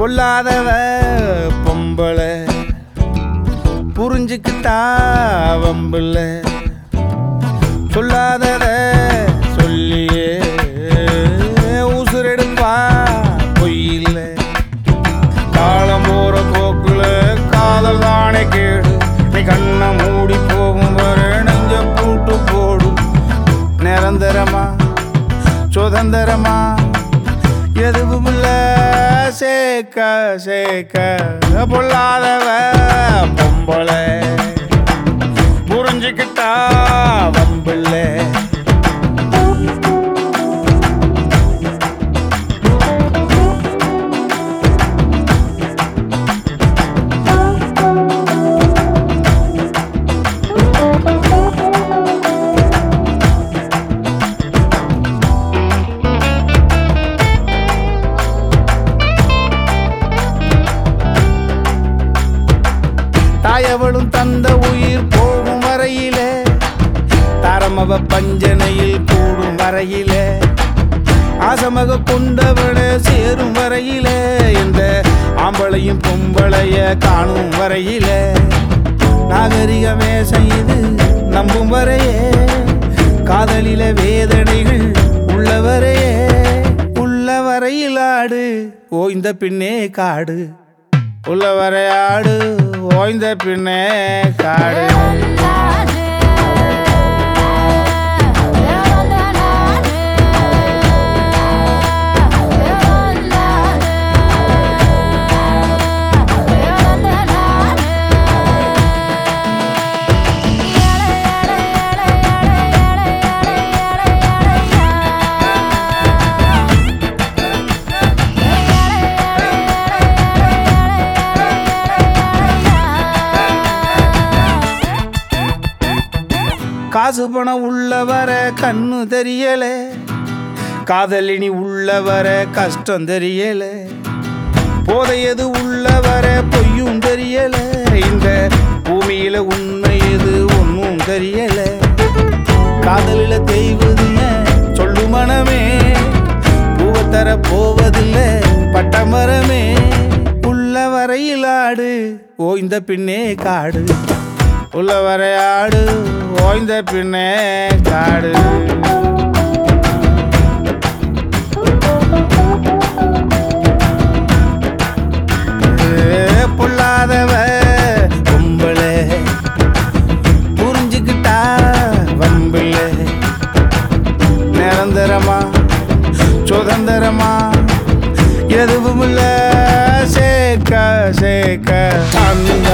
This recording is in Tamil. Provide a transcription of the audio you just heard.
பொல்லாதவ பொம்பளை புரிஞ்சுக்கிட்டா வம்புல சொல்லாதத சொல்லியே உசுரெடுப்பா பொய்யில்ல காலம் போற போக்குல காதல் தானே கேடு நீ கண்ணை மூடி போகும் வர நெஞ்ச பூட்டு போடும் நிரந்தரமா சுதந்திரமா எதுவும் இல்ல சேக்க சேக்க பொல்லாதவ பொம்பளை புரிஞ்சுக்கிட்டா வம்பில்லை தாயவளும் தந்த உயிர் போகும் வரையிலே தரமவ பஞ்சனையில் கூடும் வரையிலே ஆசமக கொண்டவள சேரும் வரையிலே இந்த ஆம்பளையும் பொம்பளைய காணும் வரையிலே நாகரிகமே செய்து நம்பும் வரையே காதலில வேதனைகள் உள்ளவரையே உள்ள வரையில் ஆடு ஓய்ந்த பின்னே காடு உள்ள வரையாடு ஓய்ந்த பின்னே காடு காசு பணம் உள்ளவர கண்ணு தெரியல காதலினி உள்ளவர கஷ்டம் தெரியல போதையது உள்ளவர பொய்யும் தெரியல இந்த பூமியில உண்மை எது ஒன்றும் தெரியல காதலில தெய்வது ஏன் சொல்லு மனமே பூவை தர போவதில்லை பட்டமரமே உள்ள வரையில் ஆடு ஓய்ந்த பின்னே காடு உள்ள வரையாடு ஓய்ந்த பின்னே காடு ஏ, பொல்லாதவ பொம்பளை புரிஞ்சுக்கிட்டா வம்பில்ல நிரந்தரமா சுதந்திரமா எதுவும் இல்ல சேக்க சேக்க அந்த